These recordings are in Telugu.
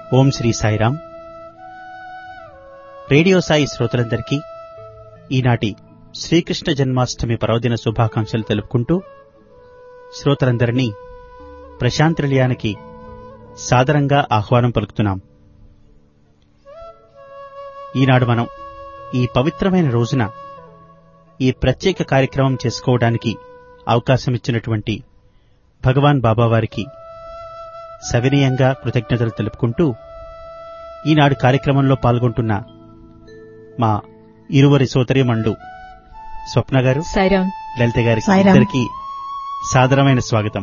ఓం శ్రీ సాయిరాం రేడియో సాయి శ్రోతలందరికీ ఈనాటి శ్రీకృష్ణ జన్మాష్టమి పర్వదిన శుభాకాంక్షలు తెలుపుకుంటూ శ్రోతలందరినీ ప్రశాంత్ నిలయానికి సాదరంగా ఆహ్వానం పలుకుతున్నాం ఈనాడు మనం ఈ పవిత్రమైన రోజున ఈ ప్రత్యేక కార్యక్రమం చేసుకోవడానికి అవకాశం ఇచ్చినటువంటి భగవాన్ బాబావారికి సవినయంగా కృతజ్ఞతలు తెలుపుకుంటూ ఈనాడు కార్యక్రమంలో పాల్గొంటున్న మా ఇరువరి సోదరిమండు స్వప్న గారు సాయిరామ్ లలిత గారికి సాయిరాం. ఇద్దరికి సాదరమైన స్వాగతం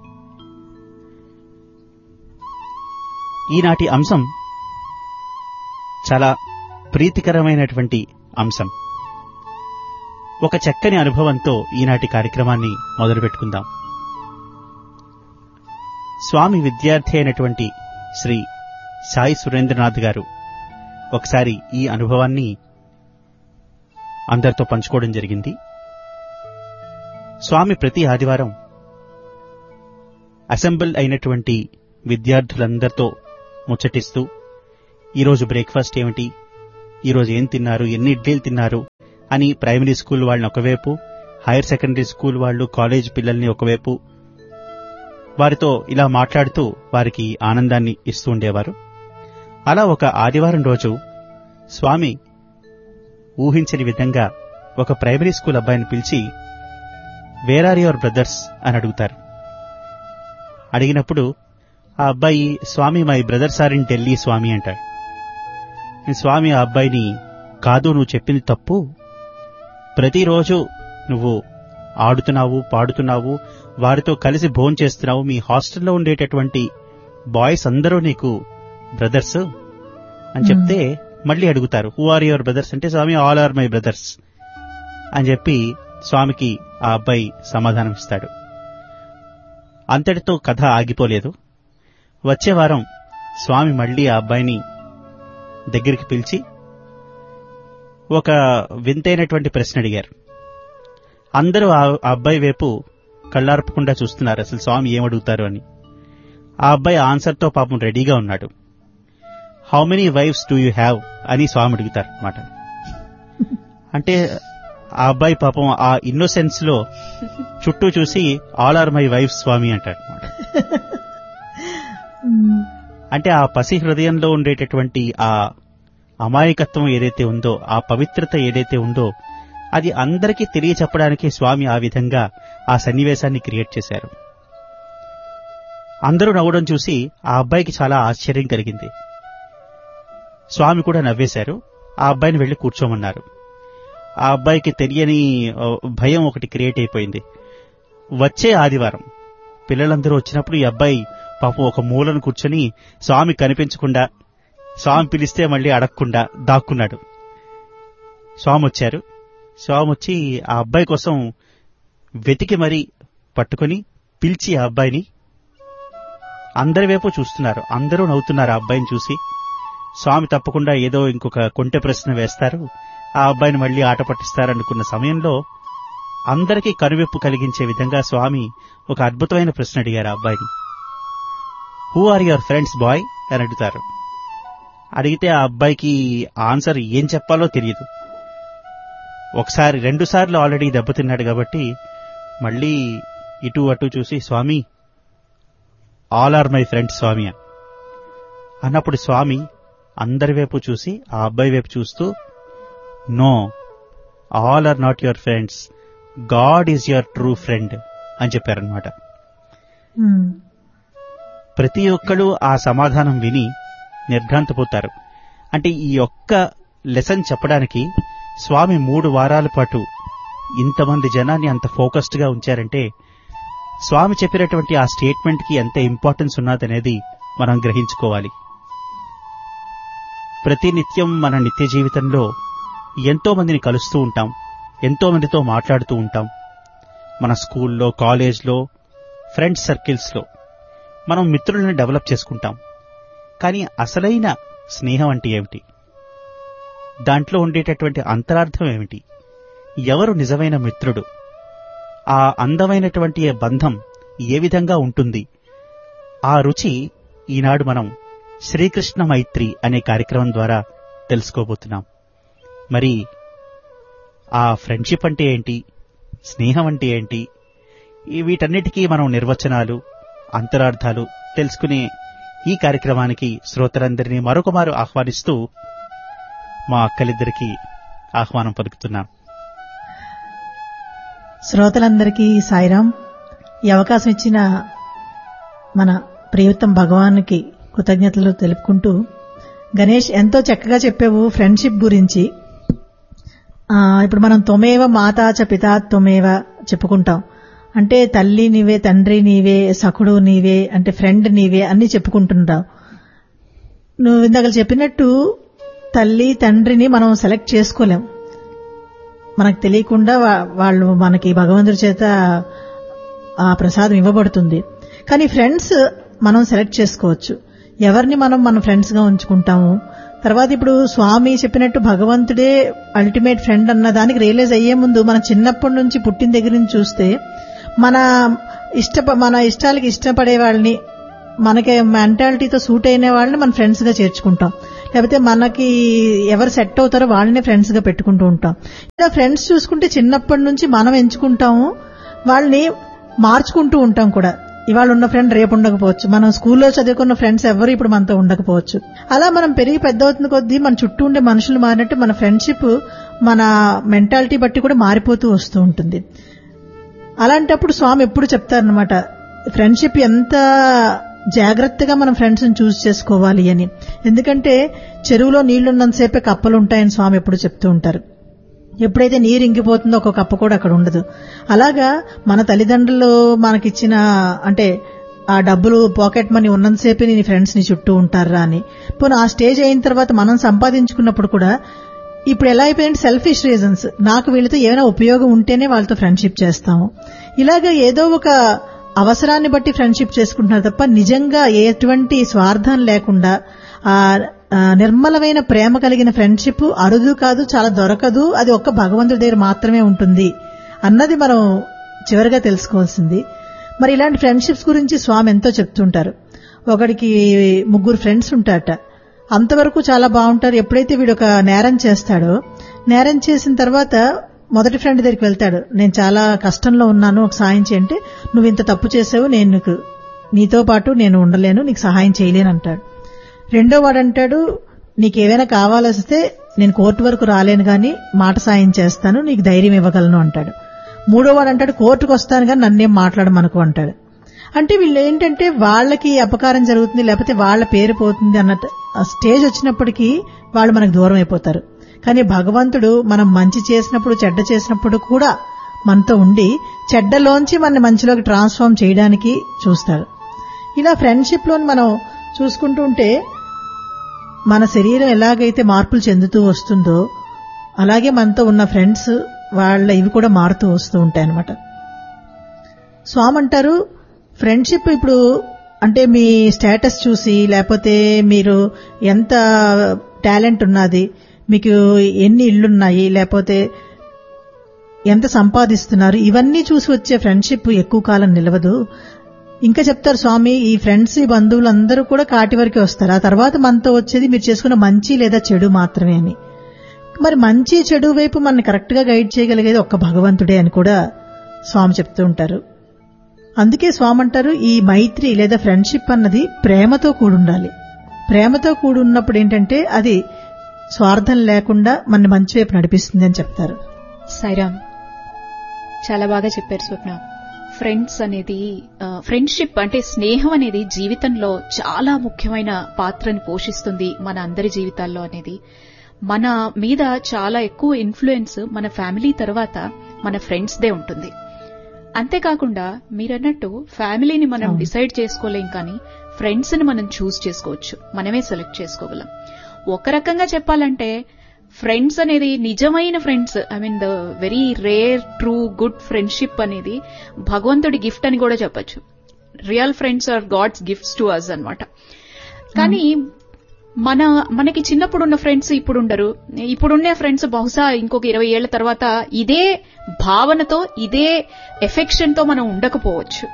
ఈనాటి అంశం చాలా ప్రీతికరమైనటువంటి అంశం ఒక చక్కని అనుభవంతో ఈనాటి కార్యక్రమాన్ని మొదలుపెట్టుకుందాం స్వామి విద్యార్థి అయినటువంటి శ్రీ సాయి సురేంద్రనాథ్ గారు ఒకసారి ఈ అనుభవాన్ని అందరితో పంచుకోవడం జరిగింది స్వామి ప్రతి ఆదివారం అసెంబుల్ అయినటువంటి విద్యార్థులందరితో ముచ్చటిస్తూ ఈరోజు బ్రేక్ఫాస్ట్ ఏమిటి ఈరోజు ఏం తిన్నారు ఎన్ని ఇడ్లీలు తిన్నారు అని ప్రైమరీ స్కూల్ వాళ్ళని ఒకవైపు హైయర్ సెకండరీ స్కూల్ వాళ్ళు కాలేజ్ పిల్లల్ని ఒకవైపు వారితో ఇలా మాట్లాడుతూ వారికి ఆనందాన్ని ఇస్తూ ఉండేవారు అలా ఒక ఆదివారం రోజు స్వామి ఊహించని విధంగా ఒక ప్రైమరీ స్కూల్ అబ్బాయిని పిలిచి వేర్ ఆర్ యువర్ బ్రదర్స్ అని అడుగుతారు అడిగినప్పుడు ఆ అబ్బాయి Swami my brothers are in Delhi Swami అంటాడు ఈ స్వామి ఆ అబ్బాయిని కాదు నువ్వు చెప్పింది తప్పు ప్రతిరోజు నువ్వు ఆడుతున్నావు పాడుతున్నావు వారితో కలిసి భోజనం చేస్తున్నావు మీ హాస్టల్లో ఉండేటటువంటి బాయ్స్ అందరూ నీకు బ్రదర్స్ అని చెప్తే మళ్ళీ అడుగుతారు హూ ఆర్ యువర్ బ్రదర్స్ అంటే Swami all are my brothers అని చెప్పి స్వామికి ఆ అబ్బాయి సమాధానం ఇస్తాడు అంతటితో కథ ఆగిపోలేదు వచ్చే వారం స్వామి మళ్ళీ ఆ అబ్బాయిని దగ్గరికి పిలిచి ఒక వింతైనటువంటి ప్రశ్న అడిగారు అందరూ ఆ ఆ అబ్బాయి వైపు కళ్ళార్పకుండా చూస్తున్నారు అసలు స్వామి ఏమడుగుతారు అని ఆ అబ్బాయి ఆన్సర్తో పాపం రెడీగా ఉన్నాడు how many wives do you have అని స్వామి అడుగుతారు అనమాట అంటే ఆ అబ్బాయి పాపం ఆ ఇన్నోసెన్స్ లో చుట్టూ చూసి all are my wife Swami అంటాడు అనమాట అంటే ఆ పసి హృదయంలో ఉండేటటువంటి ఆ అమాయకత్వం ఏదైతే ఉందో ఆ పవిత్రత ఏదైతే ఉందో అది అందరికీ తెలియచెప్పడానికి స్వామి ఆ విధంగా ఆ సన్నివేశాన్ని క్రియేట్ చేశారు అందరూ నవ్వడం చూసి ఆ అబ్బాయికి చాలా ఆశ్చర్యం కలిగింది స్వామి కూడా నవ్వేశారు ఆ అబ్బాయిని వెళ్లి కూర్చోమన్నారు ఆ అబ్బాయికి తెలియని ఆ, భయం ఒకటి క్రియేట్ అయిపోయింది వచ్చే ఆదివారం పిల్లలందరూ వచ్చినప్పుడు ఈ అబ్బాయి పాపం ఒక మూలను కూర్చొని స్వామి కనిపించకుండా స్వామి పిలిస్తే మళ్ళీ అడగకుండా దాక్కున్నాడు స్వామి వచ్చారు స్వామి వచ్చి ఆ అబ్బాయి కోసం వెతికి మరీ పట్టుకొని పిలిచి ఆ అబ్బాయిని అందరి వైపు చూస్తున్నారు అందరూ నవ్వుతున్నారు ఆ అబ్బాయిని చూసి స్వామి తప్పకుండా ఏదో ఇంకొక కొంటె ప్రశ్న వేస్తారు ఆ అబ్బాయిని మళ్ళీ ఆట పట్టిస్తారనుకున్న సమయంలో అందరికీ కనువిప్పు కలిగించే విధంగా స్వామి ఒక అద్భుతమైన ప్రశ్న అడిగారు ఆ అబ్బాయిని who are your friends boy అని అడుగుతారు అడిగితే ఆ అబ్బాయికి ఆన్సర్ ఏం చెప్పాలో తెలియదు ఒకసారి రెండు సార్లు ఆల్రెడీ దెబ్బతిన్నాడు కాబట్టి మళ్ళీ ఇటు అటు చూసి Swami all are my friends Swami అని అన్నప్పుడు స్వామి అందరి వైపు చూసి ఆ అబ్బాయి వైపు చూస్తూ no all are not your friends God is your true friend అని చెప్పారనమాట ప్రతి ఒక్కళ్ళు ఆ సమాధానం విని నిర్ఘాంతపోతారు అంటే ఈ ఒక్క లెసన్ చెప్పడానికి స్వామి మూడు వారాల పాటు ఇంతమంది జనాన్ని అంత ఫోకస్డ్ గా ఉంచారంటే స్వామి చెప్పినటువంటి ఆ స్టేట్మెంట్ కి ఎంత ఇంపార్టెన్స్ ఉన్నదనేది మనం గ్రహించుకోవాలి ప్రతి నిత్యం మన నిత్య జీవితంలో ఎంతో మందిని కలుస్తూ ఉంటాం ఎంతో మందితో మాట్లాడుతూ ఉంటాం మన స్కూల్లో కాలేజ్లో ఫ్రెండ్స్ సర్కిల్స్లో మనం మిత్రులను డెవలప్ చేసుకుంటాం కానీ అసలైన స్నేహం అంటే ఏమిటి దాంట్లో ఉండేటటువంటి అంతరార్థం ఏమిటి ఎవరు నిజమైన మిత్రుడు ఆ అందమైనటువంటి బంధం ఏ విధంగా ఉంటుంది ఆ రుచి ఈనాడు మనం శ్రీకృష్ణ మైత్రి అనే కార్యక్రమం ద్వారా తెలుసుకోబోతున్నాం మరి ఆ ఫ్రెండ్షిప్ అంటే ఏంటి స్నేహం అంటే ఏంటి ఈ వీటన్నిటికీ మనం నిర్వచనాలు అంతరార్థాలు తెలుసుకునే ఈ కార్యక్రమానికి శ్రోతలందరినీ మరొకమారు ఆహ్వానిస్తూ మా అక్కలిద్దరికీ ఆహ్వానం పలుకుతున్నాం శ్రోతలందరికీ సాయిరాం ఈ అవకాశం ఇచ్చిన మన ప్రియతం భగవానికి కృతజ్ఞతలు తెలుపుకుంటూ గణేష్ ఎంతో చక్కగా చెప్పావు ఫ్రెండ్షిప్ గురించి ఆ, ఇప్పుడు మనం త్వమేవ మాతా చ పితా త్వమేవ చెప్పుకుంటాం అంటే తల్లి నీవే తండ్రి నీవే సఖుడు నీవే అంటే ఫ్రెండ్ నీవే అన్ని చెప్పుకుంటుంటాం నువ్వు ఇందాక చెప్పినట్టు తల్లి తండ్రిని మనం సెలెక్ట్ చేసుకోలేం మనకు తెలియకుండా వా- వాళ్ళు మనకి భగవంతుడి చేత ఆ ప్రసాదం ఇవ్వబడుతుంది కానీ ఫ్రెండ్స్ మనం సెలెక్ట్ చేసుకోవచ్చు ఎవరిని మనం మన ఫ్రెండ్స్ గా ఉంచుకుంటాము తర్వాత ఇప్పుడు స్వామి చెప్పినట్టు భగవంతుడే అల్టిమేట్ ఫ్రెండ్ అన్న దానికి రియలైజ్ అయ్యే ముందు మన చిన్నప్పటి నుంచి పుట్టిన దగ్గర నుంచి చూస్తే మన ఇష్ట మన ఇష్టాలకి ఇష్టపడే వాళ్ళని మనకి మెంటాలిటీతో సూట్ అయిన వాళ్ళని మన ఫ్రెండ్స్ గా చేర్చుకుంటాం లేకపోతే మనకి ఎవరు సెట్ అవుతారో వాళ్ళనే ఫ్రెండ్స్ గా పెట్టుకుంటూ ఉంటాం ఇలా ఫ్రెండ్స్ చూసుకుంటే చిన్నప్పటి నుంచి మనం ఎంచుకుంటాము వాళ్ళని మార్చుకుంటూ ఉంటాం కూడా ఇవాళ ఉన్న ఫ్రెండ్ రేపు ఉండకపోవచ్చు మనం స్కూల్లో చదువుకున్న ఫ్రెండ్స్ ఎవరు ఇప్పుడు మనతో ఉండకపోవచ్చు అలా మనం పెరిగి పెద్ద అవుతున్న కొద్దీ మన చుట్టూ ఉండే మనుషులు మారినట్టు మన ఫ్రెండ్షిప్ మన మెంటాలిటీ బట్టి కూడా మారిపోతూ వస్తూ ఉంటుంది అలాంటప్పుడు స్వామి ఎప్పుడు చెప్తారనమాట ఫ్రెండ్షిప్ ఎంత జాగ్రత్తగా మనం ఫ్రెండ్స్ చూస్ చేసుకోవాలి అని ఎందుకంటే చెరువులో నీళ్లున్నంతసేపే కప్పలు ఉంటాయని స్వామి ఎప్పుడు చెప్తూ ఉంటారు ఎప్పుడైతే నీరు ఇంకిపోతుందో ఒక కప్ప కూడా అక్కడ ఉండదు అలాగా మన తల్లిదండ్రులు మనకిచ్చిన అంటే ఆ డబ్బులు పాకెట్ మనీ ఉన్నంతసేపే నీ ఫ్రెండ్స్ ని చుట్టూ ఉంటారా అని పోనీ ఆ స్టేజ్ అయిన తర్వాత మనం సంపాదించుకున్నప్పుడు కూడా ఇప్పుడు ఎలా అయిపోయిందంటే సెల్ఫిష్ రీజన్స్ నాకు వీళ్ళతో ఏమైనా ఉపయోగం ఉంటేనే వాళ్ళతో ఫ్రెండ్షిప్ చేస్తాము ఇలాగ ఏదో ఒక అవసరాన్ని బట్టి ఫ్రెండ్షిప్ చేసుకుంటున్నారు తప్ప నిజంగా ఎటువంటి స్వార్థం లేకుండా ఆ ఆ, నిర్మలమైన ప్రేమ కలిగిన ఫ్రెండ్షిప్ అరుదు కాదు చాలా దొరకదు అది ఒక్క భగవంతుడి దగ్గర మాత్రమే ఉంటుంది అన్నది మనం చివరిగా తెలుసుకోవాల్సింది మరి ఇలాంటి ఫ్రెండ్షిప్స్ గురించి స్వామి ఎంతో చెప్తుంటారు ఒకడికి ముగ్గురు ఫ్రెండ్స్ ఉంటారట అంతవరకు చాలా బాగుంటారు ఎప్పుడైతే వీడు ఒక నేరం చేస్తాడో నేరం చేసిన తర్వాత మొదటి ఫ్రెండ్ దగ్గరికి వెళ్తాడు నేను చాలా కష్టంలో ఉన్నాను ఒక సాయం చేయంటే నువ్వు ఇంత తప్పు చేసావు నేను నీకు నీతో పాటు నేను ఉండలేను నీకు సహాయం చేయలేను అంటాడు రెండో వాడు అంటాడు నీకు ఏవైనా కావాల్సి నేను కోర్టు వరకు రాలేను గాని మాట సాయం చేస్తాను నీకు ధైర్యం ఇవ్వగలను అంటాడు మూడో వాడు అంటాడు కోర్టుకు వస్తాను కానీ నన్నేం మాట్లాడమనుకో అంటాడు అంటే వీళ్ళు ఏంటంటే వాళ్ళకి అపకారం జరుగుతుంది లేకపోతే వాళ్ళ పేరు పోతుంది అన్న ఆ స్టేజ్ వచ్చినప్పటికీ వాళ్ళు మనకు దూరం అయిపోతారు కానీ భగవంతుడు మనం మంచి చేసినప్పుడు చెడ్డ చేసినప్పుడు కూడా మనతో ఉండి చెడ్డలోంచి మన మంచిలోకి ట్రాన్స్ఫార్మ్ చేయడానికి చూస్తారు ఇలా ఫ్రెండ్షిప్ లోని మనం చూసుకుంటూ ఉంటే మన శరీరం ఎలాగైతే మార్పులు చెందుతూ వస్తుందో అలాగే మనతో ఉన్న ఫ్రెండ్స్ వాళ్ళ ఇవి కూడా మారుతూ వస్తూ ఉంటాయి అనమాట స్వామి అంటారు ఫ్రెండ్షిప్ ఇప్పుడు అంటే మీ స్టేటస్ చూసి లేకపోతే మీరు ఎంత టాలెంట్ ఉన్నది మీకు ఎన్ని ఇళ్లున్నాయి లేకపోతే ఎంత సంపాదిస్తున్నారు ఇవన్నీ చూసి వచ్చే ఫ్రెండ్షిప్ ఎక్కువ కాలం నిలవదు ఇంకా చెప్తారు స్వామి ఈ ఫ్రెండ్స్ ఈ బంధువులు అందరూ కూడా కాటి వరకే వస్తారు ఆ తర్వాత మనతో వచ్చేది మీరు చేసుకున్న మంచి లేదా చెడు మాత్రమే అని మరి మంచి చెడు వైపు మన కరెక్ట్ గా గైడ్ చేయగలిగేది ఒక్క భగవంతుడే అని కూడా స్వామి చెప్తూ ఉంటారు అందుకే స్వామి అంటారు ఈ మైత్రి లేదా ఫ్రెండ్షిప్ అన్నది ప్రేమతో కూడుండాలి ప్రేమతో కూడి ఉన్నప్పుడు ఏంటంటే అది స్వార్థం లేకుండా మన మంచి వైపు నడిపిస్తుంది అని చెప్తారు సైరామ్ చాలా బాగా చెప్పారు స్వప్న ఫ్రెండ్స్ అనేది ఫ్రెండ్షిప్ అంటే స్నేహం అనేది జీవితంలో చాలా ముఖ్యమైన పాత్రని పోషిస్తుంది మన అందరి జీవితాల్లో అనేది మన మీద చాలా ఎక్కువ ఇన్ఫ్లుయెన్స్ మన ఫ్యామిలీ తర్వాత మన ఫ్రెండ్స్ దే ఉంటుంది అంతేకాకుండా మీరన్నట్టు ఫ్యామిలీని మనం అవును. డిసైడ్ చేసుకోలేం కానీ ఫ్రెండ్స్ ని మనం చూస్ చేసుకోవచ్చు మనమే సెలెక్ట్ చేసుకోగలం ఒక రకంగా చెప్పాలంటే ఫ్రెండ్స్ అనేది నిజమైన friends I mean the very rare true good friendship అనేది భగవంతుడి గిఫ్ట్ అని కూడా చెప్పొచ్చు real friends are God's gifts to us అన్నమాట కానీ మన మనకి చిన్నప్పుడు ఉన్న ఫ్రెండ్స్ ఇప్పుడు ఉండరు ఇప్పుడున్న ఫ్రెండ్స్ బహుశా ఇంకొక ఇరవై ఏళ్ల తర్వాత ఇదే భావనతో ఇదే ఎఫెక్షన్ తో మనం ఉండకపోవచ్చు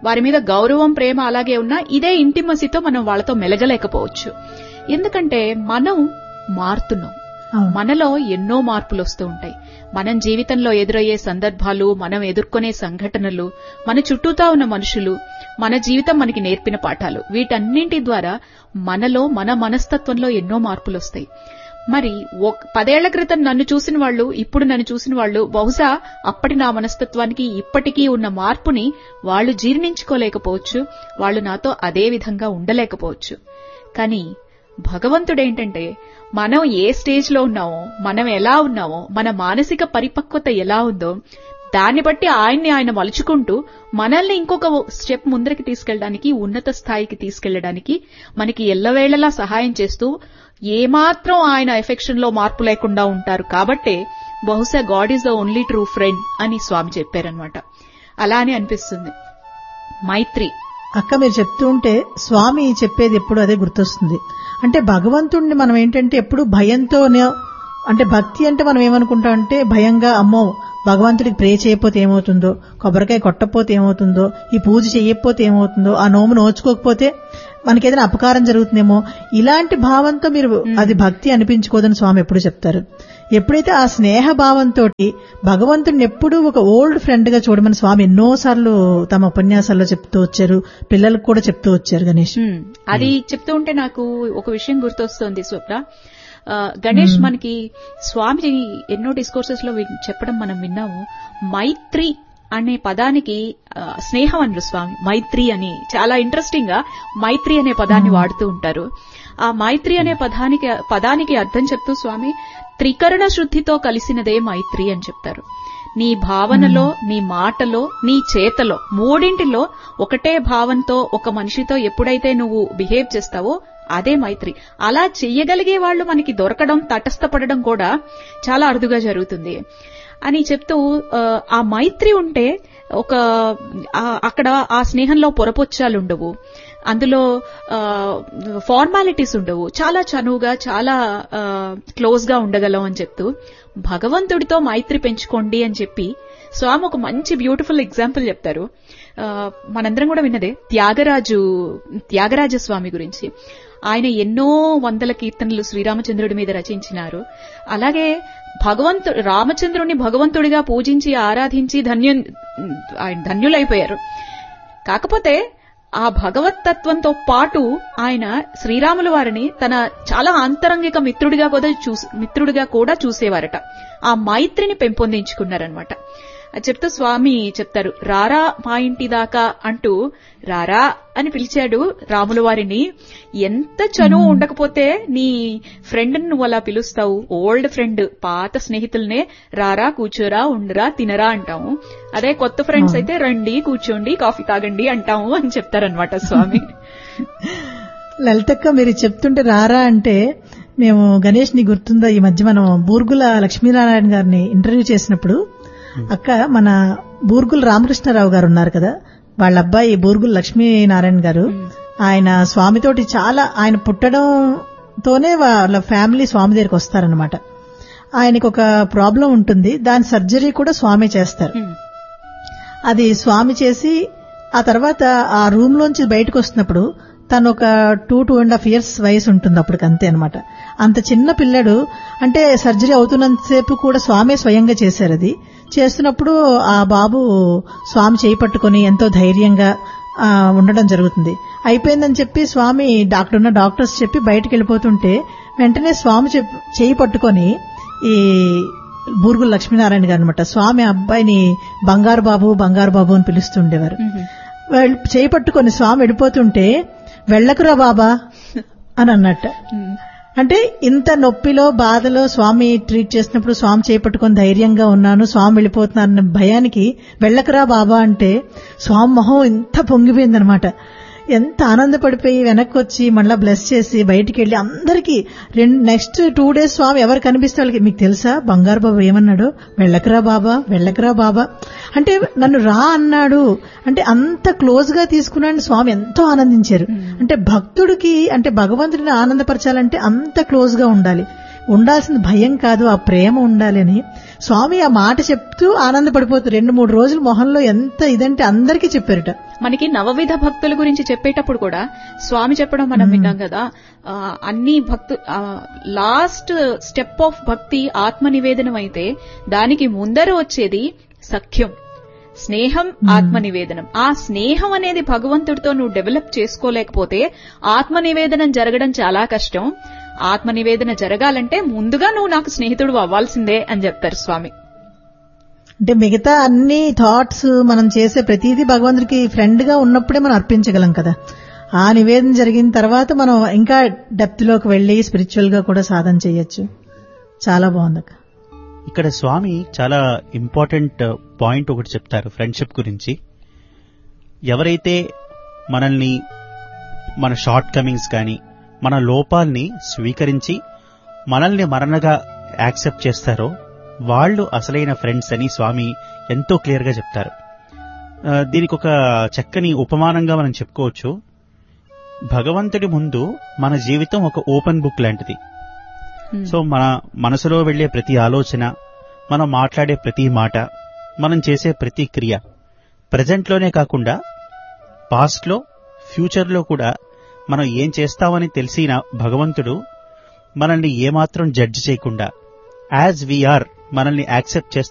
వారి మీద గౌరవం ప్రేమ అలాగే ఉన్నా ఇదే ఇంటిమసితో మనం వాళ్ళతో మెలగలేకపోవచ్చు ఎందుకంటే మనం మారుతున్నాం అవును. మనలో ఎన్నో మార్పులు వస్తూ ఉంటాయి మనం జీవితంలో ఎదురయ్యే సందర్భాలు మనం ఎదుర్కొనే సంఘటనలు మన చుట్టూతా ఉన్న మనుషులు మన జీవితం మనకి నేర్పిన పాఠాలు వీటన్నింటి ద్వారా మనలో మన మనస్తత్వంలో ఎన్నో మార్పులు వస్తాయి మరి ఒక- పదేళ్ల క్రితం నన్ను చూసిన వాళ్ళు ఇప్పుడు నన్ను చూసిన వాళ్ళు బహుశా అప్పటి నా మనస్తత్వానికి ఇప్పటికీ ఉన్న మార్పుని వాళ్ళు జీర్ణించుకోలేకపోవచ్చు వాళ్ళు నాతో అదే విధంగా ఉండలేకపోవచ్చు కానీ భగవంతుడేంటంటే మనం ఏ స్టేజ్ లో ఉన్నామో మనం ఎలా ఉన్నామో మన మానసిక పరిపక్వత ఎలా ఉందో దాన్ని బట్టి ఆయన్ని ఆయన మలుచుకుంటూ మనల్ని ఇంకొక స్టెప్ ముందరికి తీసుకెళ్ళడానికి ఉన్నత స్థాయికి తీసుకెళ్ళడానికి మనకి ఎల్లవేళలా సహాయం చేస్తూ ఏమాత్రం ఆయన ఎఫెక్షన్ లో మార్పు లేకుండా ఉంటారు కాబట్టే బహుశా God is the only true friend అని స్వామి చెప్పారనమాట అలా అని అనిపిస్తుంది మైత్రి అక్క మీరు చెప్తూ ఉంటే స్వామి చెప్పేది ఎప్పుడు అదే గుర్తొస్తుంది అంటే భగవంతుణ్ణి మనం ఏంటంటే ఎప్పుడు భయంతోనే అంటే భక్తి అంటే మనం ఏమనుకుంటాం అంటే భయంగా అమ్మో భగవంతుడికి ప్రే చేయకపోతే ఏమవుతుందో కొబ్బరికాయ కొట్టకపోతే ఏమవుతుందో ఈ పూజ చేయకపోతే ఏమవుతుందో ఆ నోము నోచుకోకపోతే మనకేదైనా అపకారం జరుగుతుందేమో ఇలాంటి భావంతో మీరు అది భక్తి అనిపించుకోదని స్వామి ఎప్పుడు చెప్తారు ఎప్పుడైతే ఆ స్నేహ భావంతో భగవంతుడిని ఎప్పుడూ ఒక ఓల్డ్ ఫ్రెండ్ గా చూడమని స్వామి ఎన్నోసార్లు తమ ఉపన్యాసాల్లో చెప్తూ వచ్చారు పిల్లలకు కూడా చెప్తూ వచ్చారు గణేష్ హ్మ్. అది చెప్తూ ఉంటే నాకు ఒక విషయం గుర్తొస్తుంది స్వప్న ఆ, గణేష్ మనకి స్వామి ఎన్నో డిస్కోర్సెస్ లో వి- చెప్పడం మనం విన్నాము మైత్రి అనే పదానికి ఆ, స్నేహం అనరు స్వామి మైత్రి అని చాలా ఇంట్రెస్టింగ్ గా మైత్రి అనే పదాన్ని వాడుతూ ఉంటారు ఆ మైత్రి అనే పదానికి పదానికి అర్థం చెప్తూ స్వామి త్రికరణ శుద్ధితో కలిసినదే మైత్రి అని చెప్తారు నీ భావనలో నీ మాటలో నీ చేతలో మూడింటిలో ఒకటే భావంతో ఒక మనిషితో ఎప్పుడైతే నువ్వు బిహేవ్ చేస్తావో అదే మైత్రి అలా చెయ్యగలిగే వాళ్ళు మనకి దొరకడం తటస్థపడడం కూడా చాలా అరుదుగా జరుగుతుంది అని చెప్తూ ఆ, ఆ మైత్రి ఉంటే ఒక ఆ, అక్కడ ఆ స్నేహంలో పొరపొచ్చాలు ఉండవు అందులో ఫార్మాలిటీస్ ఉండవు చాలా చనువుగా చాలా క్లోజ్ గా ఉండగలం అని చెప్తూ భగవంతుడితో మైత్రి పెంచుకోండి అని చెప్పి స్వామి ఒక మంచి బ్యూటిఫుల్ ఎగ్జాంపుల్ చెప్తారు ఆ, మనందరం కూడా విన్నదే త్యాగరాజు త్యాగరాజ స్వామి గురించి ఆయన ఎన్నో వందల కీర్తనలు శ్రీరామచంద్రుడి మీద రచించినారు అలాగే భగవంతు రామచంద్రుని భగవంతుడిగా పూజించి ఆరాధించి ధన్యం ఆయన ధన్యులైపోయారు కాకపోతే ఆ భగవతత్వంతో పాటు ఆయన శ్రీరాముల వారిని తన చాలా ఆంతరంగిక మిత్రుడిగా కూడా చూసి మిత్రుడిగా కూడా చూసేవారట ఆ మైత్రిని పెంపొందించుకున్నారనమాట అది చెప్తూ స్వామి చెప్తారు రారా మా ఇంటి దాకా అంటూ రారా అని పిలిచాడు రాముల వారిని ఎంత చనువు ఉండకపోతే నీ ఫ్రెండ్ నువ్వు అలా పిలుస్తావు ఓల్డ్ ఫ్రెండ్ పాత స్నేహితులనే రారా కూర్చోరా ఉండరా తినరా అంటాము అదే కొత్త ఫ్రెండ్స్ అయితే రండి కూర్చోండి కాఫీ తాగండి అంటాము అని చెప్తారనమాట స్వామి లలితక్క మీరు చెప్తుంటే రారా అంటే మేము గణేష్ ని గుర్తుందా ఈ మధ్య మనం బూర్గుల లక్ష్మీనారాయణ గారిని ఇంటర్వ్యూ చేసినప్పుడు అక్క మన బూర్గుల రామకృష్ణారావు గారు ఉన్నారు కదా వాళ్ళ అబ్బాయి బూర్గుల లక్ష్మీనారాయణ గారు ఆయన స్వామితోటి చాలా ఆయన పుట్టడంతోనే వాళ్ళ ఫ్యామిలీ స్వామి దగ్గరికి వస్తారనమాట ఆయనకు ఒక ప్రాబ్లం ఉంటుంది దాని సర్జరీ కూడా స్వామి చేస్తారు ఉమ్, అది స్వామి చేసి ఆ తర్వాత ఆ రూమ్ లోంచి బయటకు వస్తున్నప్పుడు తను ఒక two two and half years వయసు ఉంటుంది అప్పటికి అంతే అనమాట అంత చిన్న పిల్లడు అంటే సర్జరీ అవుతున్నంతసేపు కూడా స్వామి స్వయంగా చేశారు అది చేస్తున్నప్పుడు ఆ బాబు స్వామి చేయి పట్టుకొని ఎంతో ధైర్యంగా ఆ, ఉండడం జరుగుతుంది అయిపోయిందని చెప్పి స్వామి డాక్టర్ ఉన్న డాక్టర్స్ చెప్పి బయటకు వెళ్ళిపోతుంటే వెంటనే స్వామి చెప్- చేయి పట్టుకొని ఈ బూరుగుల లక్ష్మీనారాయణ గారు అనమాట స్వామి ఆ అబ్బాయిని బంగారు బాబు బంగారు బాబు అని పిలుస్తుండేవారు ఉమ్, వాళ్ళు చేయి పట్టుకొని స్వామి వెళ్ళిపోతుంటే వెళ్ళకురా బాబా అని అన్నట్ట ఉమ్. అంటే ఇంత నొప్పిలో బాధలో స్వామి ట్రీట్ చేసినప్పుడు స్వామి చేపట్టుకొని ధైర్యంగా ఉన్నాను స్వామి వెళ్ళిపోతున్నారన్న భయానికి వెళ్ళకరా బాబా అంటే స్వామి మొహం ఇంత పొంగిపోయిందనమాట ఎంత ఆనందపడిపోయి వెనక్కి వచ్చి మళ్ళా బ్లెస్ చేసి బయటికి వెళ్లి అందరికీ రెండు నెక్స్ట్ టూ డేస్ స్వామి ఎవరు కనిపిస్తే వాళ్ళకి మీకు తెలుసా బంగారు బాబా ఏమన్నాడు వెళ్ళకరా బాబా వెళ్ళకరా బాబా అంటే నన్ను రా అన్నాడు అంటే అంత క్లోజ్ గా తీసుకున్నాడు స్వామి ఎంతో ఆనందించారు అంటే భక్తుడికి అంటే భగవంతుడిని ఆనందపరచాలంటే అంత క్లోజ్ గా ఉండాలి ఉండాల్సిన భయం కాదు ఆ ప్రేమ ఉండాలి అని స్వామి ఆ మాట చెప్తూ ఆనందపడిపోతూ రెండు మూడు రోజులు మొహంలో ఎంత ఇదంటే అందరికీ చెప్పారట మనకి నవవిధ భక్తుల గురించి చెప్పేటప్పుడు కూడా స్వామి చెప్పడం మనం విన్నాం కదా ఆ, అన్ని భక్తు లాస్ట్ స్టెప్ ఆఫ్ భక్తి ఆత్మ నివేదనం అయితే దానికి ముందర వచ్చేది సఖ్యం స్నేహం ఆత్మ నివేదనం ఆ స్నేహం అనేది భగవంతుడితో నువ్వు డెవలప్ చేసుకోలేకపోతే ఆత్మ నివేదనం జరగడం చాలా కష్టం ఆత్మ నివేదన జరగాలంటే ముందుగా నువ్వు నాకు స్నేహితుడు అవ్వాల్సిందే అని చెప్తారు స్వామి అంటే మిగతా అన్ని థాట్స్ మనం చేసే ప్రతిదీ భగవంతుడికి ఫ్రెండ్ గా ఉన్నప్పుడే మనం అర్పించగలం కదా ఆ నివేదన జరిగిన తర్వాత మనం ఇంకా డెప్త్ లోకి వెళ్లి స్పిరిచువల్ గా కూడా సాధన చేయొచ్చు చాలా బాగుంది అక్క ఇక్కడ స్వామి చాలా ఇంపార్టెంట్ పాయింట్ ఒకటి చెప్తారు ఫ్రెండ్షిప్ గురించి ఎవరైతే మనల్ని మన షార్ట్ కమింగ్స్ కానీ మన లోపాల్ని స్వీకరించి మనల్ని మరణగా యాక్సెప్ట్ చేస్తారో వాళ్ళు అసలైన ఫ్రెండ్స్ అని స్వామి ఎంతో క్లియర్గా చెప్తారు ఆ, దీనికి ఒక చక్కని ఉపమానంగా మనం చెప్పుకోవచ్చు భగవంతుడి ముందు మన జీవితం ఒక ఓపెన్ బుక్ లాంటిది సో మన మనసులో వెళ్లే ప్రతి ఆలోచన మనం మాట్లాడే ప్రతి మాట మనం చేసే ప్రతి క్రియ ప్రజెంట్లోనే కాకుండా పాస్ట్లో ఫ్యూచర్లో కూడా మనం ఏం చేస్తామని తెలిసిన భగవంతుడు మనల్ని ఏమాత్రం జడ్జ్ చేయకుండా యాజ్ వీఆర్ మనల్ని యాక్సెప్ట్ చేస్తారు